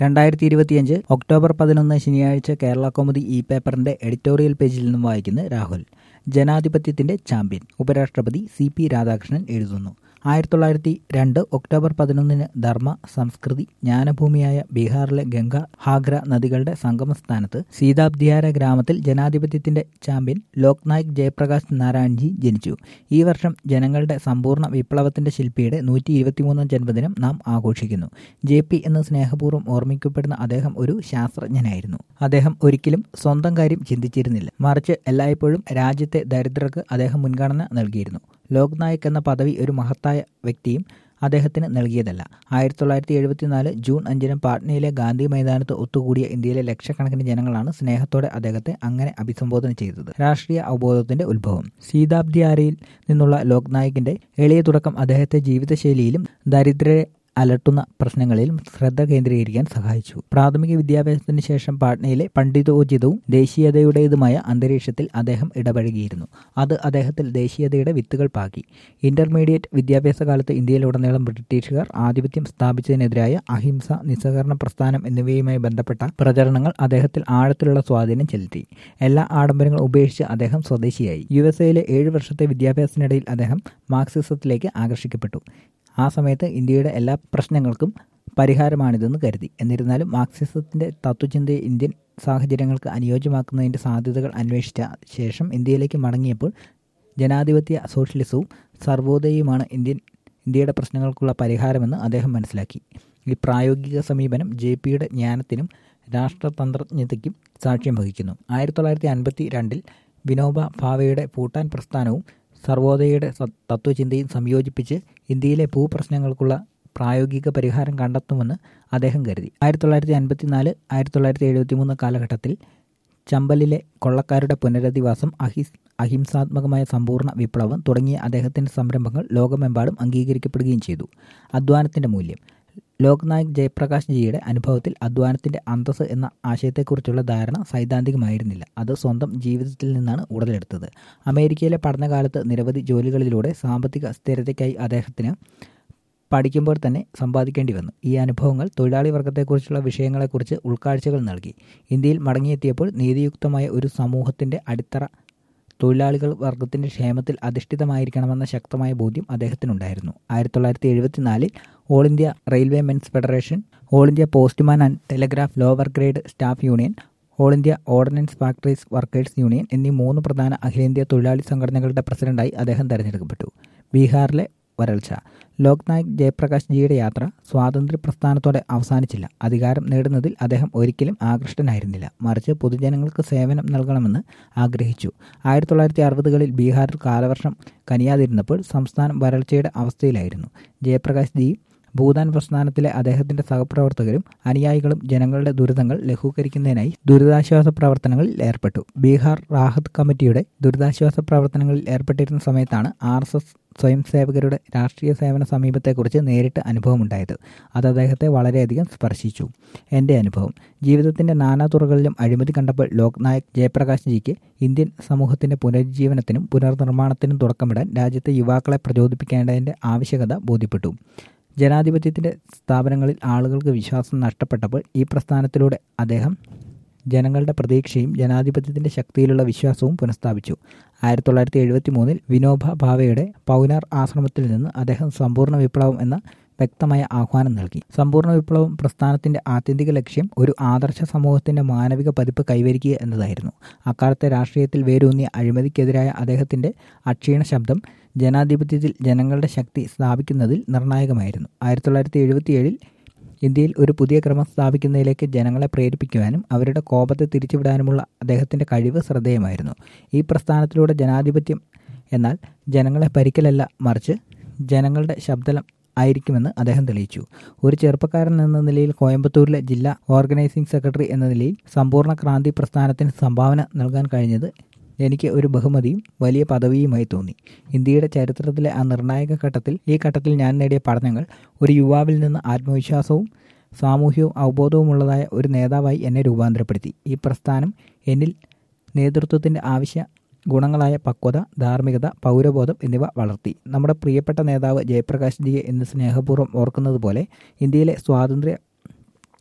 രണ്ടായിരത്തി ഇരുപത്തിയഞ്ച് ഒക്ടോബർ പതിനൊന്ന് ശനിയാഴ്ച കേരള കൗമുദി ഇ പേപ്പറിന്റെ എഡിറ്റോറിയൽ പേജിൽ നിന്നും വായിക്കുന്നത് രാഹുൽ ജനാധിപത്യത്തിന്റെ ചാമ്പ്യൻ ഉപരാഷ്ട്രപതി സി പി രാധാകൃഷ്ണൻ എഴുതുന്നു ആയിരത്തി തൊള്ളായിരത്തി രണ്ട് ഒക്ടോബർ പതിനൊന്നിന് ധർമ്മ സംസ്കൃതി ജ്ഞാനഭൂമിയായ ബീഹാറിലെ ഗംഗ ഹാഗ്ര നദികളുടെ സംഗമസ്ഥാനത്ത് സീതാബ്ദിയാര ഗ്രാമത്തിൽ ജനാധിപത്യത്തിന്റെ ചാമ്പ്യൻ ലോക്നായക് ജയപ്രകാശ് നാരായൺജി ജനിച്ചു ഈ വർഷം ജനങ്ങളുടെ സമ്പൂർണ്ണ വിപ്ലവത്തിന്റെ ശില്പിയുടെ നൂറ്റി ഇരുപത്തിമൂന്നാം ജന്മദിനം നാം ആഘോഷിക്കുന്നു ജെ പി എന്ന് സ്നേഹപൂർവ്വം ഓർമ്മിക്കപ്പെടുന്ന അദ്ദേഹം ഒരു ശാസ്ത്രജ്ഞനായിരുന്നു അദ്ദേഹം ഒരിക്കലും സ്വന്തം കാര്യം ചിന്തിച്ചിരുന്നില്ല മറിച്ച് എല്ലായ്പ്പോഴും രാജ്യത്തെ ദരിദ്രർക്ക് അദ്ദേഹം മുൻഗണന നൽകിയിരുന്നു ലോക് നായക് എന്ന പദവി ഒരു മഹത്തായ വ്യക്തിയും അദ്ദേഹത്തിന് നൽകിയതല്ല ആയിരത്തി തൊള്ളായിരത്തി എഴുപത്തിനാല് ജൂൺ അഞ്ചിന് പാട്നയിലെ ഗാന്ധി മൈതാനത്ത് ഒത്തുകൂടിയ ഇന്ത്യയിലെ ലക്ഷക്കണക്കിന് ജനങ്ങളാണ് സ്നേഹത്തോടെ അദ്ദേഹത്തെ അങ്ങനെ അഭിസംബോധന ചെയ്തത് രാഷ്ട്രീയ അവബോധത്തിന്റെ ഉത്ഭവം സീതാബ്ദിയാരയിൽ നിന്നുള്ള ലോക് നായകിന്റെ എളിയ തുടക്കം അദ്ദേഹത്തെ ജീവിതശൈലിയിലും ദരിദ്രരെ അലട്ടുന്ന പ്രശ്നങ്ങളിലും ശ്രദ്ധ കേന്ദ്രീകരിക്കാൻ സഹായിച്ചു പ്രാഥമിക വിദ്യാഭ്യാസത്തിന് ശേഷം പാട്നയിലെ പണ്ഡിതോചിതവും ദേശീയതയുടേതുമായ അന്തരീക്ഷത്തിൽ അദ്ദേഹം ഇടപഴകിയിരുന്നു അത് അദ്ദേഹത്തിൽ ദേശീയതയുടെ വിത്തുകൾ പാകി ഇന്റർമീഡിയറ്റ് വിദ്യാഭ്യാസ കാലത്ത് ഇന്ത്യയിലുടനീളം ബ്രിട്ടീഷുകാർ ആധിപത്യം സ്ഥാപിച്ചതിനെതിരായ അഹിംസ നിസ്സഹകരണ പ്രസ്ഥാനം എന്നിവയുമായി ബന്ധപ്പെട്ട പ്രചരണങ്ങൾ അദ്ദേഹത്തിൽ ആഴത്തിലുള്ള സ്വാധീനം ചെലുത്തി എല്ലാ ആഡംബരങ്ങളും ഉപേക്ഷിച്ച് അദ്ദേഹം സ്വദേശിയായി യു എസ് എയിലെ ഏഴ് വർഷത്തെ വിദ്യാഭ്യാസത്തിനിടയിൽ അദ്ദേഹം മാർക്സിസത്തിലേക്ക് ആകർഷിക്കപ്പെട്ടു ആ സമയത്ത് ഇന്ത്യയുടെ എല്ലാ പ്രശ്നങ്ങൾക്കും പരിഹാരമാണിതെന്ന് കരുതി എന്നിരുന്നാലും മാർക്സിസത്തിന്റെ തത്വചിന്തയെ ഇന്ത്യൻ സാഹചര്യങ്ങൾക്ക് അനുയോജ്യമാക്കുന്നതിന്റെ സാധ്യതകൾ അന്വേഷിച്ച ശേഷം ഇന്ത്യയിലേക്ക് മടങ്ങിയപ്പോൾ ജനാധിപത്യ സോഷ്യലിസവും സർവോദയയുമാണ് ഇന്ത്യൻ ഇന്ത്യയുടെ പ്രശ്നങ്ങൾക്കുള്ള പരിഹാരമെന്ന് അദ്ദേഹം മനസ്സിലാക്കി ഈ പ്രായോഗിക സമീപനം ജെ പിയുടെ ജ്ഞാനത്തിനും രാഷ്ട്രതന്ത്രജ്ഞതയ്ക്കും സാക്ഷ്യം വഹിക്കുന്നു ആയിരത്തി തൊള്ളായിരത്തി അൻപത്തി രണ്ടിൽ വിനോബ ഭാവയുടെ ഭൂട്ടാൻ പ്രസ്ഥാനവും സർവോദയയുടെ തത്വചിന്തയും സംയോജിപ്പിച്ച് ഇന്ത്യയിലെ ഭൂപ്രശ്നങ്ങൾക്കുള്ള പ്രായോഗിക പരിഹാരം കണ്ടെത്തുമെന്ന് അദ്ദേഹം കരുതി ആയിരത്തി തൊള്ളായിരത്തി അൻപത്തിനാല് ആയിരത്തി തൊള്ളായിരത്തി എഴുപത്തി മൂന്ന് കാലഘട്ടത്തിൽ ചമ്പലിലെ കൊള്ളക്കാരുടെ പുനരധിവാസം അഹിസ് അഹിംസാത്മകമായ സമ്പൂർണ്ണ വിപ്ലവം തുടങ്ങിയ അദ്ദേഹത്തിൻ്റെ സംരംഭങ്ങൾ ലോകമെമ്പാടും അംഗീകരിക്കപ്പെടുകയും ചെയ്തു അധ്വാനത്തിൻ്റെ മൂല്യം ലോക്നായക് ജയപ്രകാശ് ജിയുടെ അനുഭവത്തിൽ അധ്വാനത്തിന്റെ അന്തസ് എന്ന ആശയത്തെക്കുറിച്ചുള്ള ധാരണ സൈദ്ധാന്തികമായിരുന്നില്ല അത് സ്വന്തം ജീവിതത്തിൽ നിന്നാണ് ഉടലെടുത്തത് അമേരിക്കയിലെ പഠനകാലത്ത് നിരവധി ജോലികളിലൂടെ സാമ്പത്തിക സ്ഥിരതയ്ക്കായി അദ്ദേഹത്തിന് പഠിക്കുമ്പോൾ തന്നെ സമ്പാദിക്കേണ്ടി വന്നു ഈ അനുഭവങ്ങൾ തൊഴിലാളി വർഗത്തെക്കുറിച്ചുള്ള വിഷയങ്ങളെക്കുറിച്ച് ഉൾക്കാഴ്ചകൾ നൽകി ഇന്ത്യയിൽ മടങ്ങിയെത്തിയപ്പോൾ നീതിയുക്തമായ ഒരു സമൂഹത്തിന്റെ അടിത്തറ തൊഴിലാളികൾ വർഗത്തിന്റെ ക്ഷേമത്തിൽ അധിഷ്ഠിതമായിരിക്കണമെന്ന ശക്തമായ ബോധ്യം അദ്ദേഹത്തിനുണ്ടായിരുന്നു ആയിരത്തി തൊള്ളായിരത്തി എഴുപത്തിനാലിൽ all India railwaymen's federation all India postman and telegraph lower grade staff union all India ordnance factories workers union എന്നീ മൂന്ന് പ്രധാന അഖിലേന്ത്യാ തൊഴിലാളി സംഘടനകളുടെ പ്രസിഡന്റായി അദ്ദേഹം തെരഞ്ഞെടുക്കപ്പെട്ടു ബീഹാറിലെ വരൾച്ച ലോക്നായക് ജയപ്രകാശ് ജിയുടെ യാത്ര സ്വാതന്ത്ര്യ പ്രസ്ഥാനത്തോടെ അവസാനിച്ചില്ല അധികാരം നേടുന്നതിൽ അദ്ദേഹം ഒരിക്കലും ആകൃഷ്ടനായിരുന്നില്ല മറിച്ച് പൊതുജനങ്ങൾക്ക് സേവനം നൽകണമെന്ന് ആഗ്രഹിച്ചു ആയിരത്തി തൊള്ളായിരത്തി അറുപതുകളിൽ ബീഹാറിൽ കാലവർഷം കനിയാതിരുന്നപ്പോൾ സംസ്ഥാനം വരൾച്ചയുടെ അവസ്ഥയിലായിരുന്നു ജയപ്രകാശ് ജി ഭൂതാൻ പ്രസ്ഥാനത്തിലെ അദ്ദേഹത്തിന്റെ സഹപ്രവർത്തകരും അനുയായികളും ജനങ്ങളുടെ ദുരിതങ്ങൾ ലഘൂകരിക്കുന്നതിനായി ദുരിതാശ്വാസ പ്രവർത്തനങ്ങളിൽ ഏർപ്പെട്ടു ബീഹാർ റാഹത്ത് കമ്മിറ്റിയുടെ ദുരിതാശ്വാസ പ്രവർത്തനങ്ങളിൽ ഏർപ്പെട്ടിരുന്ന സമയത്താണ് ആർ എസ് എസ് സ്വയം സേവകരുടെ രാഷ്ട്രീയ സേവന സമീപത്തെക്കുറിച്ച് നേരിട്ട് അനുഭവമുണ്ടായത് അത് അദ്ദേഹത്തെ വളരെയധികം സ്പർശിച്ചു എൻ്റെ അനുഭവം ജീവിതത്തിൻ്റെ നാനാതുറകളിലും അഴിമതി കണ്ടപ്പോൾ ലോക്നായക് ജയപ്രകാശ് ജിക്ക് ഇന്ത്യൻ സമൂഹത്തിൻ്റെ പുനരുജ്ജീവനത്തിനും പുനർനിർമ്മാണത്തിനും തുടക്കമിടാൻ രാജ്യത്തെ യുവാക്കളെ പ്രചോദിപ്പിക്കേണ്ടതിൻ്റെ ആവശ്യകത ബോധ്യപ്പെട്ടു ജനാധിപത്യത്തിൻ്റെ സ്ഥാപനങ്ങളിൽ ആളുകൾക്ക് വിശ്വാസം നഷ്ടപ്പെട്ടപ്പോൾ ഈ പ്രസ്ഥാനത്തിലൂടെ അദ്ദേഹം ജനങ്ങളുടെ പ്രതീക്ഷയും ജനാധിപത്യത്തിന്റെ ശക്തിയിലുള്ള വിശ്വാസവും പുനഃസ്ഥാപിച്ചു ആയിരത്തി തൊള്ളായിരത്തി എഴുപത്തി മൂന്നിൽ വിനോബ ഭാവയുടെ പൗനാർ ആശ്രമത്തിൽ നിന്ന് അദ്ദേഹം സമ്പൂർണ്ണ വിപ്ലവം എന്ന വ്യക്തമായ ആഹ്വാനം നൽകി സമ്പൂർണ്ണ വിപ്ലവം പ്രസ്ഥാനത്തിന്റെ ആത്യന്തിക ലക്ഷ്യം ഒരു ആദർശ സമൂഹത്തിന്റെ മാനവിക പതിപ്പ് കൈവരിക്കുക എന്നതായിരുന്നു അക്കാലത്തെ രാഷ്ട്രീയത്തിൽ വേരൂന്നിയ അഴിമതിക്കെതിരായ അദ്ദേഹത്തിന്റെ അക്ഷീണ ശബ്ദം ജനാധിപത്യത്തിൽ ജനങ്ങളുടെ ശക്തി സ്ഥാപിക്കുന്നതിൽ നിർണായകമായിരുന്നു ആയിരത്തി തൊള്ളായിരത്തി എഴുപത്തിയേഴിൽ ഇന്ത്യയിൽ ഒരു പുതിയ ക്രമം സ്ഥാപിക്കുന്നതിലേക്ക് ജനങ്ങളെ പ്രേരിപ്പിക്കുവാനും അവരുടെ കോപത്തെ തിരിച്ചുവിടാനുമുള്ള അദ്ദേഹത്തിൻ്റെ കഴിവ് ശ്രദ്ധേയമായിരുന്നു ഈ പ്രസ്ഥാനത്തിലൂടെ ജനാധിപത്യം എന്നാൽ ജനങ്ങളെ പരിക്കലല്ല മറിച്ച് ജനങ്ങളുടെ ശബ്ദം ആയിരിക്കുമെന്ന് അദ്ദേഹം തെളിയിച്ചു ഒരു ചെറുപ്പക്കാരൻ എന്ന നിലയിൽ കോയമ്പത്തൂരിലെ ജില്ലാ ഓർഗനൈസിംഗ് സെക്രട്ടറി എന്ന നിലയിൽ സമ്പൂർണ്ണ ക്രാന്തി പ്രസ്ഥാനത്തിന് സംഭാവന നൽകാൻ കഴിഞ്ഞത് എനിക്ക് ഒരു ബഹുമതിയും വലിയ പദവിയുമായി തോന്നി ഇന്ത്യയുടെ ചരിത്രത്തിലെ ആ നിർണായക ഘട്ടത്തിൽ ഈ ഘട്ടത്തിൽ ഞാൻ നേടിയ പഠനങ്ങൾ ഒരു യുവാവിൽ നിന്ന് ആത്മവിശ്വാസവും സാമൂഹ്യവും അവബോധവുമുള്ളതായ ഒരു നേതാവായി എന്നെ രൂപാന്തരപ്പെടുത്തി ഈ പ്രസ്ഥാനം എന്നിൽ നേതൃത്വത്തിൻ്റെ ആവശ്യ ഗുണങ്ങളായ പക്വത ധാർമ്മികത പൗരബോധം എന്നിവ വളർത്തി നമ്മുടെ പ്രിയപ്പെട്ട നേതാവ് ജയപ്രകാശ് ജിയെ എന്ന് സ്നേഹപൂർവ്വം ഓർക്കുന്നത് പോലെ ഇന്ത്യയിലെ സ്വാതന്ത്ര്യ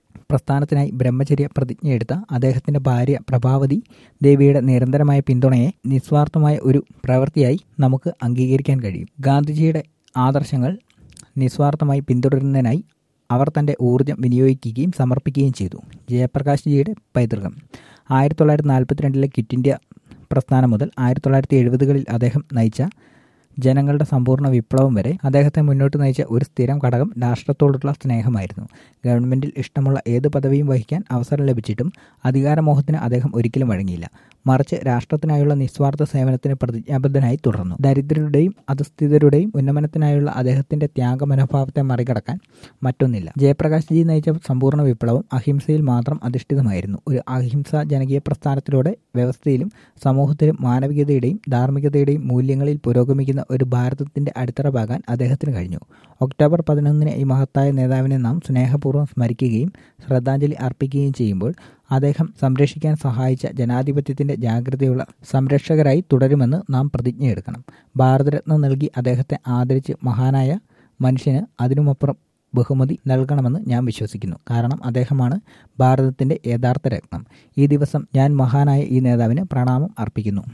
പ്രസ്ഥാനത്തിനായി ബ്രഹ്മചര്യ പ്രതിജ്ഞയെടുത്ത അദ്ദേഹത്തിന്റെ ഭാര്യ പ്രഭാവതി ദേവിയുടെ നിരന്തരമായ പിന്തുണയെ നിസ്വാർത്ഥമായ ഒരു പ്രവൃത്തിയായി നമുക്ക് അംഗീകരിക്കാൻ കഴിയും ഗാന്ധിജിയുടെ ആദർശങ്ങൾ നിസ്വാർത്ഥമായി പിന്തുടരുന്നതിനായി അവർ തൻ്റെ ഊർജം വിനിയോഗിക്കുകയും സമർപ്പിക്കുകയും ചെയ്തു ജയപ്രകാശ് ജിയുടെ പൈതൃകം ആയിരത്തി തൊള്ളായിരത്തി നാൽപ്പത്തിരണ്ടിലെ ക്വിറ്റ് ഇന്ത്യ പ്രസ്ഥാനം മുതൽ ആയിരത്തി തൊള്ളായിരത്തി എഴുപതുകളിൽ അദ്ദേഹം നയിച്ച ജനങ്ങളുടെ സമ്പൂർണ്ണ വിപ്ലവം വരെ അദ്ദേഹത്തെ മുന്നോട്ട് നയിച്ച ഒരു സ്ഥിരം ഘടകം രാഷ്ട്രത്തോടുള്ള സ്നേഹമായിരുന്നു ഗവൺമെന്റിൽ ഇഷ്ടമുള്ള ഏത് പദവിയും വഹിക്കാൻ അവസരം ലഭിച്ചിട്ടും അധികാരമോഹത്തിന് അദ്ദേഹം ഒരിക്കലും വഴങ്ങിയില്ല മറിച്ച് രാഷ്ട്രത്തിനായുള്ള നിസ്വാർത്ഥ സേവനത്തിന് പ്രതിജ്ഞാബദ്ധനായി തുടർന്നു ദരിദ്രരുടെയും അധസ്ഥിതരുടെയും ഉന്നമനത്തിനായുള്ള അദ്ദേഹത്തിന്റെ ത്യാഗ മനോഭാവത്തെ മറികടക്കാൻ മറ്റൊന്നില്ല ജയപ്രകാശ് ജി നയിച്ച സമ്പൂർണ്ണ വിപ്ലവം അഹിംസയിൽ മാത്രം അധിഷ്ഠിതമായിരുന്നു ഒരു അഹിംസ ജനകീയ പ്രസ്ഥാനത്തിലൂടെ വ്യവസ്ഥയിലും സമൂഹത്തിലും മാനവികതയുടെയും ധാർമ്മികതയുടെയും മൂല്യങ്ങളിൽ പുരോഗമിക്കുന്ന ഒരു ഭാരതത്തിന്റെ അടിത്തറവാകാൻ അദ്ദേഹത്തിന് കഴിഞ്ഞു ഒക്ടോബർ പതിനൊന്നിന് ഈ മഹത്തായ നേതാവിനെ നാം സ്നേഹപൂർവ്വം സ്മരിക്കുകയും ശ്രദ്ധാഞ്ജലി അർപ്പിക്കുകയും ചെയ്യുമ്പോൾ അദ്ദേഹം സംരക്ഷിക്കാൻ സഹായിച്ച ജനാധിപത്യത്തിന്റെ ജാഗ്രതയുള്ള സംരക്ഷകരായി തുടരുമെന്ന് നാം പ്രതിജ്ഞയെടുക്കണം ഭാരതരത്ന നൽകി അദ്ദേഹത്തെ ആദരിച്ച് മഹാനായ മനുഷ്യന് അതിനുമപ്പുറം ബഹുമതി നൽകണമെന്ന് ഞാൻ വിശ്വസിക്കുന്നു കാരണം അദ്ദേഹമാണ് ഭാരതത്തിന്റെ യഥാർത്ഥ രത്നം ഈ ദിവസം ഞാൻ മഹാനായ ഈ നേതാവിന് പ്രണാമം അർപ്പിക്കുന്നു